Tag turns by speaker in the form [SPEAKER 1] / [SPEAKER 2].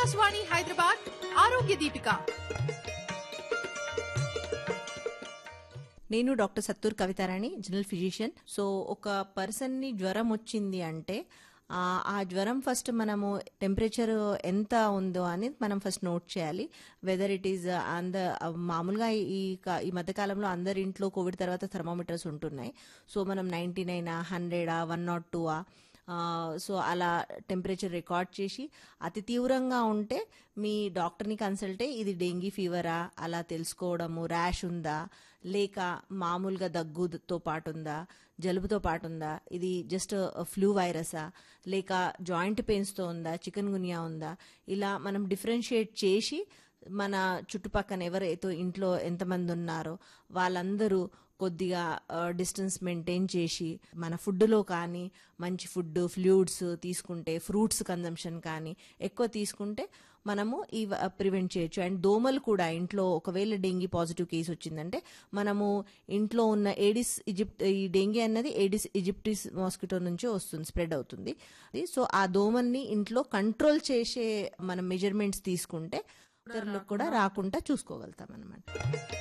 [SPEAKER 1] ఆకాశవాణి హైదరాబాద్ ఆరోగ్య దీపిక
[SPEAKER 2] నేను doctor Sattur Kavitharani general physician so ఒక పర్సన్ ని జ్వరం వచ్చింది అంటే ఆ, ఆ జ్వరం ఫస్ట్ మనము టెంపరేచర్ ఎంత ఉందో అని మనం ఫస్ట్ నోట్ చేయాలి వెదర్ ఇట్ ఈస్ అంద మామూలుగా ఈ క- ఈ మధ్యకాలంలో అందరి ఇంట్లో కోవిడ్ తర్వాత థర్మోమీటర్స్ ఉంటున్నాయి సో మనం నైన్టీ నైనా హండ్రెడా వన్ నాట్ టూ సో అలా టెంపరేచర్ రికార్డ్ చేసి అతి తీవ్రంగా ఉంటే మీ డాక్టర్ని కన్సల్టే ఇది డెంగీ ఫీవరా అలా తెలుసుకోవడము ర్యాష్ ఉందా లేక మామూలుగా దగ్గుతో పాటు ఉందా జలుబుతో పాటు ఉందా ఇది జస్ట్ ఫ్లూ వైరసా లేక జాయింట్ పెయిన్స్తో ఉందా చికెన్ గునియా ఉందా ఇలా మనం డిఫరెన్షియేట్ చేసి మన చుట్టుపక్కన ఎవరైతే ఇంట్లో ఎంతమంది ఉన్నారో వాళ్ళందరూ కొద్దిగా డిస్టెన్స్ మెయింటైన్ చేసి మన ఫుడ్లో కానీ మంచి ఫుడ్ ఫ్లూయిడ్స్ తీసుకుంటే ఫ్రూట్స్ కన్జంప్షన్ కానీ ఎక్కువ తీసుకుంటే మనము ఈ ప్రివెంట్ చేయొచ్చు అండ్ దోమలు కూడా ఇంట్లో ఒకవేళ డెంగీ పాజిటివ్ కేసు వచ్చిందంటే మనము ఇంట్లో ఉన్న ఏడిస్ ఈజిప్ట్ ఈ డెంగీ అన్నది ఏడిస్ ఈజిప్టిస్ మాస్కిటో నుంచి వస్తుంది స్ప్రెడ్ అవుతుంది సో ఆ దోమల్ని ఇంట్లో కంట్రోల్ చేసే మనం మెజర్మెంట్స్ తీసుకుంటే ఇతరులకు కూడా రాకుండా చూసుకోగలుగుతాం అనమాట